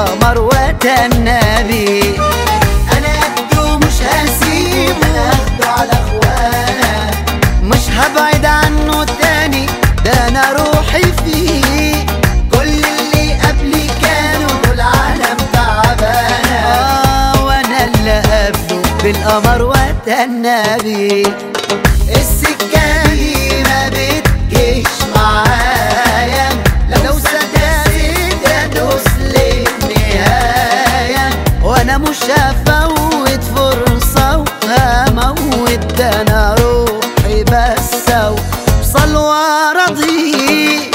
بالقمر وتنبي انا قده مش هسيبه اخده على اخوانا مش هبعد عنه تاني ده انا روحي فيه كل اللي قبلي كانوا دول عالم تعبانة آه وانا اللي قبله بالقمر وتنبي السكة دي ما بتجيش معايا لو صدقت ادوس للنهاية وانا مش هفوت فرصة وهموت ده انا روحي بس اوصل وارضي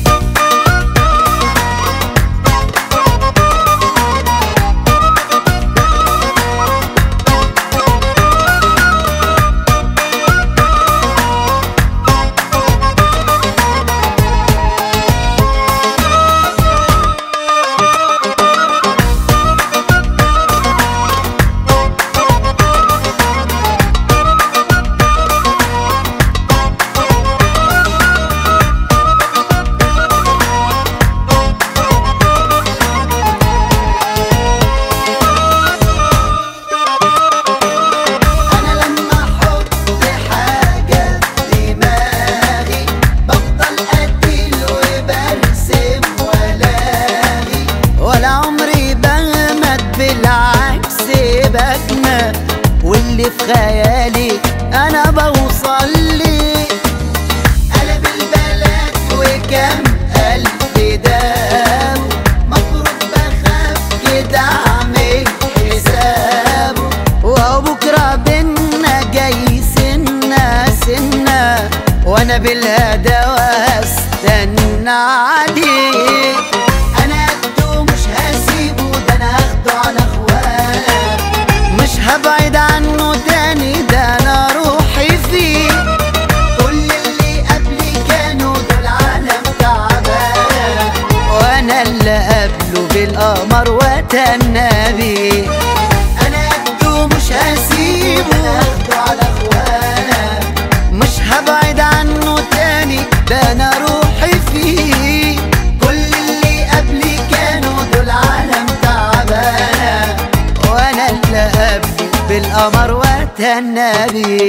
انا لما احط حاجة في دماغي بفضل اديل وبرسم والاقي ولا عمري بغمد بالعكس بجمة واللي في خيالي انا بوصل لي قلب البلد وكم ألف داب مفروض بخاف كده أعمل حسابه وهو بكرة بينا جاي سنة سنة وانا بالهدى واستنى عليه أنا قده مش هسيبه ده أنا هاخده على إخوانا مش هبعد عنه تاني ده انا روحي فيه كل اللي قبلي كانوا دول عالم تعبانة وانا اللي قبله بالقمر وتنبي أنا قده مش هسيبه ده أنا هاخده على إخوانا مش هبعد عنه تاني ده انا روحي فيه كل اللي قبلي كانوا دول عالم تعبانة وانا اللي قبله بالقمر وتنبي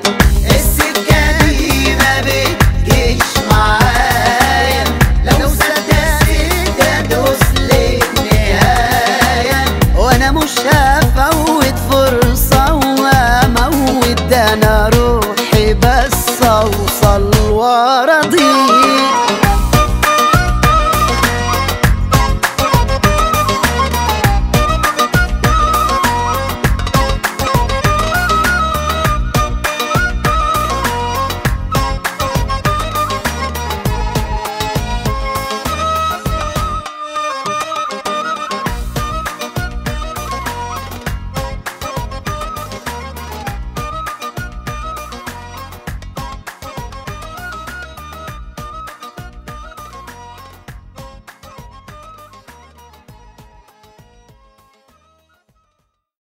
السكة دي ما بتجيش معايا لو صدقت ادوس للنهاية وانا مش هفوت فرصة واموت ده انا روحي بس اوصل وارضي